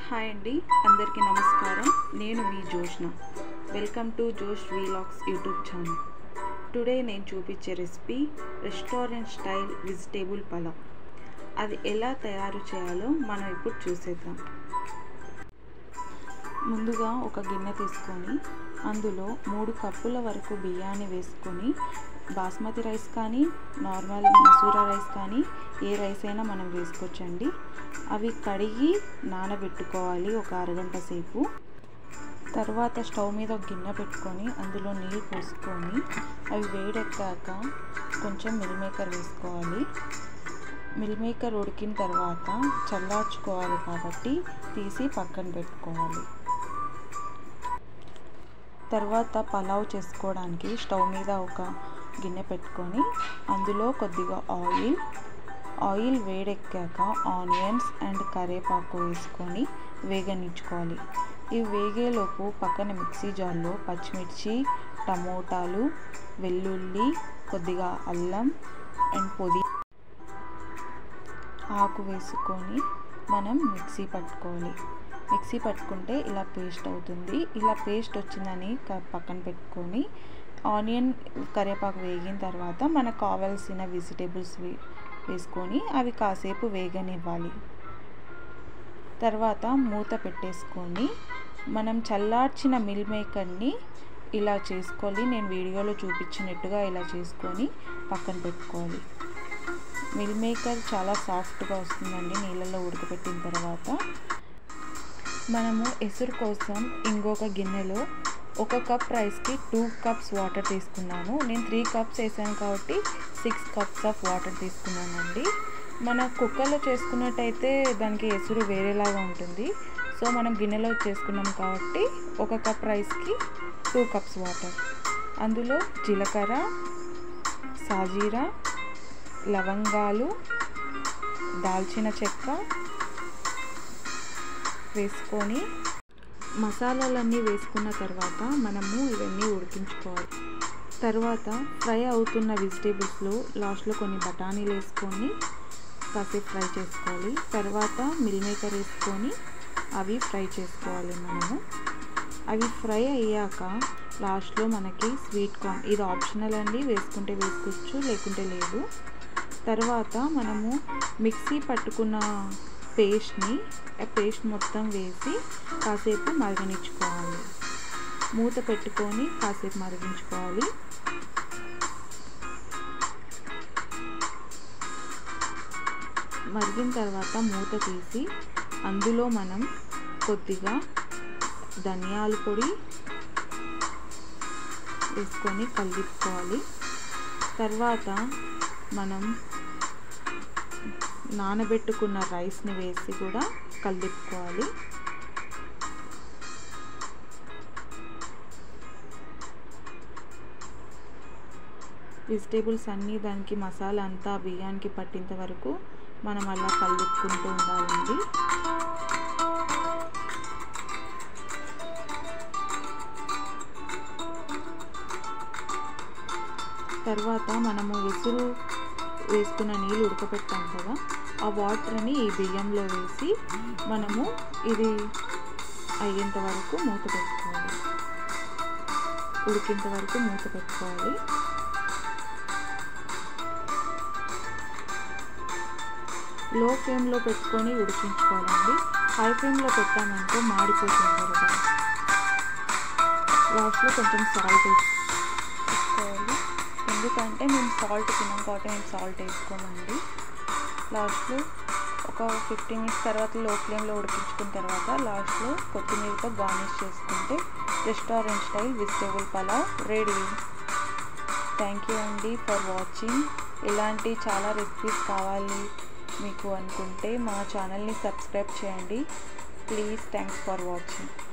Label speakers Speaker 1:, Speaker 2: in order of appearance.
Speaker 1: hi అండి అందరికీ నమస్కారం నేను మీ Joshna welcome to Josh vlogs YouTube channel today నేను చూపించే recipe restaurant style vegetable pulao అది ఎలా తయారు చేయాలో మనం ఇప్పుడు చూసేద్దాం ముందుగా ఒక గిన్నె తీసుకొని అందులో మూడు కప్పుల వరకు బియ్యాన్ని వేసుకొని బాస్మతి రైస్ కానీ నార్మల్ మసూరా రైస్ కానీ ఏ రైస్ అయినా మనం వేసుకోవచ్చండి అవి కడిగి నానబెట్టుకోవాలి ఒక అరగంట సేపు తర్వాత స్టవ్ మీద ఒక గిన్నె పెట్టుకొని అందులో నీళ్ళు పోసుకొని అవి వేడెక్కాక కొంచెం మిల్ మేకర్ వేసుకోవాలి మిల్ మేకర్ ఉడికిన తర్వాత చల్లార్చుకోవాలి కాబట్టి తీసి పక్కన పెట్టుకోవాలి తర్వాత పలావ్ చేసుకోవడానికి స్టవ్ మీద ఒక గిన్నె పెట్టుకొని అందులో కొద్దిగా ఆయిల్ ఆయిల్ వేడెక్కాక ఆనియన్స్ అండ్ కరివేపాకు వేసుకొని వేగనిచ్చుకోవాలి ఇవి వేగేలోపు పక్కన మిక్సీ జార్లో పచ్చిమిర్చి టమోటాలు వెల్లుల్లి కొద్దిగా అల్లం అండ్ పొడి ఆకు వేసుకొని మనం మిక్సీ పట్టుకోవాలి మిక్సీ పట్టుకుంటే ఇలా పేస్ట్ అవుతుంది ఇలా పేస్ట్ వచ్చిందని పక్కన పెట్టుకొని ఆనియన్ కరివేపాకు వేగిన తర్వాత మనకు కావాల్సిన వెజిటేబుల్స్ వేసుకొని అవి కాసేపు వేగనివ్వాలి తర్వాత మూత పెట్టేసుకొని మనం చల్లార్చిన మిల్ మేకర్ని ఇలా చేసుకోవాలి నేను వీడియోలో చూపించినట్టుగా ఇలా చేసుకొని పక్కన పెట్టుకోవాలి మిల్ మేకర్ చాలా సాఫ్ట్గా వస్తుందండి నీళ్ళల్లో ఉడకపెట్టిన తర్వాత మనము ఎసురు కోసం ఇంకొక గిన్నెలో ఒక కప్ రైస్కి టూ కప్స్ వాటర్ తీసుకున్నాను నేను త్రీ కప్స్ వేసాను కాబట్టి సిక్స్ కప్స్ ఆఫ్ వాటర్ తీసుకున్నానండి మన కుక్కర్లో చేసుకున్నట్టయితే దానికి ఎసురు వేరేలాగా ఉంటుంది సో మనం గిన్నెలో చేసుకున్నాం కాబట్టి ఒక కప్ రైస్కి టూ కప్స్ వాటర్ అందులో జీలకర్ర సాజీరా లవంగాలు దాల్చిన చెక్క వేసుకొని మసాలాలన్నీ వేసుకున్న తర్వాత మనము ఇవన్నీ ఉడికించుకోవాలి తర్వాత ఫ్రై అవుతున్న వెజిటేబుల్స్లో లాస్ట్లో కొన్ని బఠానీలు వేసుకొని కాసేపు ఫ్రై చేసుకోవాలి తర్వాత మిల్ మేకర్ వేసుకొని అవి ఫ్రై చేసుకోవాలి మనము అవి ఫ్రై అయ్యాక లాస్ట్లో మనకి స్వీట్ కార్న్ ఇది ఆప్షనల్ అండి వేసుకుంటే వేసుకోవచ్చు లేకుంటే లేదు తర్వాత మనము మిక్సీ పట్టుకున్న పేస్ట్ని ఆ పేస్ట్ మొత్తం వేసి కాసేపు మరగనిచ్చుకోవాలి మూత పెట్టుకొని కాసేపు మరిగించుకోవాలి మరిగిన తర్వాత మూత తీసి అందులో మనం కొద్దిగా ధనియాల పొడి వేసుకొని కలిపుకోవాలి తర్వాత మనం నానబెట్టుకున్న రైస్ని వేసి కూడా కలిపుకోవాలి వెజిటేబుల్స్ అన్నీ దానికి మసాలా అంతా బియ్యానికి పట్టేంత వరకు మనం అలా కలుపుకుంటూ ఉండాలండి తర్వాత మనము ఎసురు వేసుకున్న నీళ్ళు ఉడకపెట్టాం కదా ఆ వాటర్ని ఈ బియ్యంలో వేసి మనము ఇది అయ్యేంత వరకు మూత పెట్టుకోవాలి ఉడికేంత వరకు మూత పెట్టుకోవాలి లో ఫ్లేమ్లో పెట్టుకొని ఉడికించుకోవాలండి హై ఫ్లేమ్లో పెట్టామంటే మాడిపోతుంది కదా లాస్ట్లో కొంచెం సాల్ట్ వేసుకోవాలి ఎందుకంటే మేము సాల్ట్ తిన్నాం కాబట్టి మేము సాల్ట్ వేసుకోమండి లాస్ట్లో ఒక ఫిఫ్టీన్ మినిట్స్ తర్వాత లో ఫ్లేమ్లో ఉడికించుకున్న తర్వాత లాస్ట్లో కొత్తిమీరతో గార్నిష్ చేసుకుంటే restaurant style vegetable pulao ready thank you అండి ఫర్ వాచింగ్ ఇలాంటి చాలా రెసిపీస్ కావాలి మీకు అనుకుంటే మా ఛానల్ని సబ్స్క్రైబ్ చేయండి ప్లీజ్ థ్యాంక్స్ ఫర్ వాచింగ్